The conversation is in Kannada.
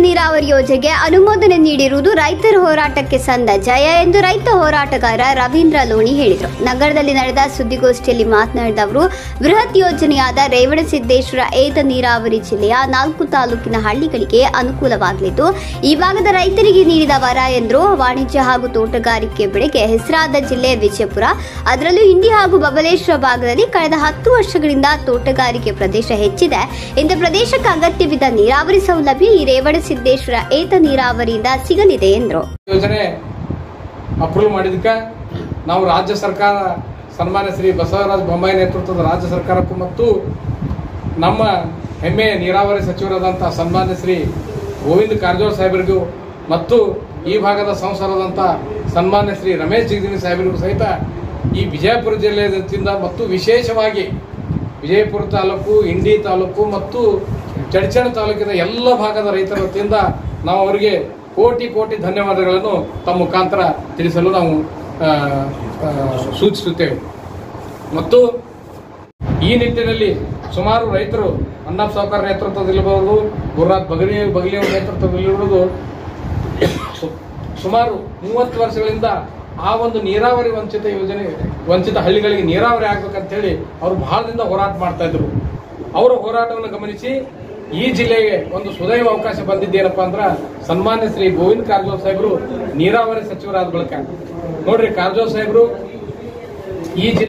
ನೀರಾವರಿ ಯೋಜನೆಗೆ ಅನುಮೋದನೆ ನೀಡಿರುವುದು ರೈತರ ಹೋರಾಟಕ್ಕೆ ಸಂದ ಜಯ ಎಂದು ರೈತ ಹೋರಾಟಗಾರ ರವೀಂದ್ರ ಲೋಣಿ ಹೇಳಿದರು ನಗರದಲ್ಲಿ ನಡೆದ ಸುದ್ದಿಗೋಷ್ಠಿಯಲ್ಲಿ ಮಾತನಾಡಿದ ಅವರು ಬೃಹತ್ ಯೋಜನೆಯಾದ ರೇವಣಸಿದ್ದೇಶ್ವರ ಏತ ನೀರಾವರಿ ಜಿಲ್ಲೆಯ ನಾಲ್ಕು ತಾಲೂಕಿನ ಹಳ್ಳಿಗಳಿಗೆ ಅನುಕೂಲವಾಗಲಿದ್ದು ಈ ಭಾಗದ ರೈತರಿಗೆ ನೀಡಿದ ವರ ಎಂದರು ವಾಣಿಜ್ಯ ಹಾಗೂ ತೋಟಗಾರಿಕೆ ಬೆಳೆಗೆ ಹೆಸರಾದ ಜಿಲ್ಲೆ ವಿಜಯಪುರ ಅದರಲ್ಲೂ ಹಿಂಡಿ ಹಾಗೂ ಬಬಲೇಶ್ವರ ಭಾಗದಲ್ಲಿ ಕಳೆದ ಹತ್ತು ವರ್ಷಗಳಿಂದ ತೋಟಗಾರಿಕೆ ಪ್ರದೇಶ ಹೆಚ್ಚಿದೆ ಇಂಥ ಪ್ರದೇಶಕ್ಕೆ ಅಗತ್ಯವಿದ್ದ ನೀರಾವರಿ ಸೌಲಭ್ಯ ಈ ರೇವಣಸಿದ್ದೇಶ್ವರ ಏತ ನೀರಾವರಿಯಿಂದ ಸಿಗಲಿದೆ ಎಂದರು ಯೋಜನೆ ಅಪ್ರೂವ್ ಮಾಡಿದಕ್ಕೆ ನಾವು ರಾಜ್ಯ ಸರ್ಕಾರ ಸನ್ಮಾನ್ಯ ಶ್ರೀ ಬಸವರಾಜ ಬೊಮ್ಮಾಯಿ ನೇತೃತ್ವದ ರಾಜ್ಯ ಸರ್ಕಾರಕ್ಕೂ ಮತ್ತು ನಮ್ಮ ಹೆಮ್ಮೆಯ ನೀರಾವರಿ ಸಚಿವರಾದಂಥ ಸನ್ಮಾನ್ಯ ಶ್ರೀ ಗೋವಿಂದ ಕಾರಜೋಳ ಸಾಹೇಬರಿಗೂ ಮತ್ತು ಈ ಭಾಗದ ಸಂಸದರಾದಂಥ ಸನ್ಮಾನ್ಯ ಶ್ರೀ ರಮೇಶ್ ಜಿಗದಿನಿ ಸಾಹೇಬರಿಗೂ ಸಹಿತ ಈ ವಿಜಯಪುರ ಜಿಲ್ಲೆಯಿಂದ ಮತ್ತು ವಿಶೇಷವಾಗಿ ವಿಜಯಪುರ ತಾಲೂಕು ಇಂಡಿ ತಾಲೂಕು ಮತ್ತು ಚಡ್ಚಣ ತಾಲೂಕಿನ ಎಲ್ಲ ಭಾಗದ ರೈತರ ವತಿಯಿಂದ ನಾವು ಅವರಿಗೆ ಕೋಟಿ ಕೋಟಿ ಧನ್ಯವಾದಗಳನ್ನು ತಮ್ಮ ಮುಖಾಂತರ ತಿಳಿಸಲು ನಾವು ಆ, ಆ, ಸೂಚಿಸುತ್ತೇವೆ ಮತ್ತು ಈ ನಿಟ್ಟಿನಲ್ಲಿ ಸುಮಾರು ರೈತರು ಅಣ್ಣಪ್ಪ ಸಾವುಕಾರ ನೇತೃತ್ವದಲ್ಲಿರಬಹುದು ಗುರುನಾಥ್ ಬಗಲಿ ಬಗಲಿಯವರ ನೇತೃತ್ವದಲ್ಲಿರುವುದು ಸು- ಸುಮಾರು ಮೂವತ್ತು ವರ್ಷಗಳಿಂದ ಆ ಒಂದು ನೀರಾವರಿ ವಂಚಿತ ಯೋಜನೆ ವಂಚಿತ ಹಳ್ಳಿಗಳಿಗೆ ನೀರಾವರಿ ಆಗ್ಬೇಕಂತ ಹೇಳಿ ಅವರು ಬಹಳದಿಂದ ಹೋರಾಟ ಮಾಡ್ತಾ ಇದ್ರು ಅವರ ಹೋರಾಟವನ್ನು ಗಮನಿಸಿ ಈ ಜಿಲ್ಲೆಗೆ ಒಂದು ಸುದೈವ ಅವಕಾಶ ಬಂದಿದ್ದೇನಪ್ಪ ಅಂದ್ರ ಸನ್ಮಾನ್ಯ ಶ್ರೀ ಗೋವಿಂದ ಕಾರಜೋಳ ಸಾಹೇಬರು ನೀರಾವರಿ ಸಚಿವರಾದ ಬಳಿಕ ನೋಡ್ರಿ ಕಾರಜೋಳ ಸಾಹೇಬರು ಈ ಜಿಲ್ಲೆ